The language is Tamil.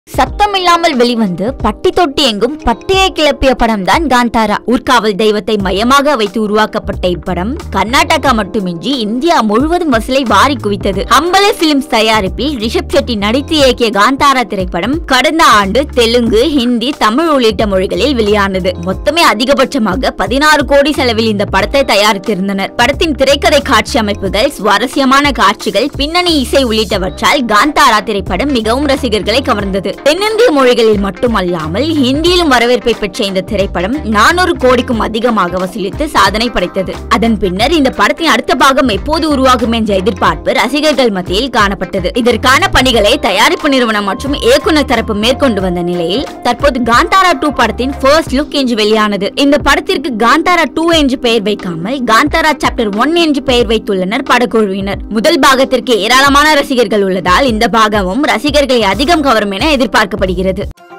சத்தமில்லாமல் வெளிவந்து பட்டி தொட்டி எங்கும் பட்டையை கிளப்பிய படம் தான் காந்தாரா ஊர்காவல் தெய்வத்தை மையமாக வைத்து உருவாக்கப்பட்ட இப்படம் கர்நாடகா மட்டுமின்றி இந்தியா முழுவதும் வசூலை வாரி குவித்தது அம்பலே பிலிம்ஸ் தயாரிப்பில் ரிஷப் செட்டி நடித்து இயக்கிய காந்தாரா திரைப்படம் கடந்த ஆண்டு தெலுங்கு ஹிந்தி தமிழ் உள்ளிட்ட மொழிகளில் வெளியானது மொத்தமே அதிகபட்சமாக பதினாறு கோடி செலவில் இந்த படத்தை தயாரித்திருந்தனர் படத்தின் திரைக்கதை காட்சி அமைப்புகள் சுவாரஸ்யமான காட்சிகள் பின்னணி இசை உள்ளிட்டவற்றால் காந்தாரா திரைப்படம் மிகவும் ரசிகர்களை கவர்ந்தது தென்னிந்திய மொழிகளில் மட்டுமல்லாமல் ஹிந்தியிலும் வரவேற்பை பெற்ற இந்த திரைப்படம் நானூறு கோடிக்கும் அதிகமாக வசூலித்து சாதனை படைத்தது அதன் பின்னர் இந்த படத்தின் அடுத்த பாகம் எப்போது உருவாகும் என்ற எதிர்பார்ப்பு ரசிகர்கள் மத்தியில் காணப்பட்டது இதற்கான பணிகளை தயாரிப்பு நிறுவனம் மற்றும் இயக்குனர் தரப்பு மேற்கொண்டு வந்த நிலையில் தற்போது காந்தாரா டூ படத்தின் ஃபர்ஸ்ட் லுக் என்று வெளியானது இந்த படத்திற்கு காந்தாரா டூ என்று பெயர் வைக்காமல் காந்தாரா சாப்டர் ஒன் என்று பெயர் வைத்துள்ளனர் படக்குழுவினர் முதல் பாகத்திற்கு ஏராளமான ரசிகர்கள் உள்ளதால் இந்த பாகமும் ரசிகர்களை அதிகம் கவரும் என எதிர்பார்க்கப்படுகிறது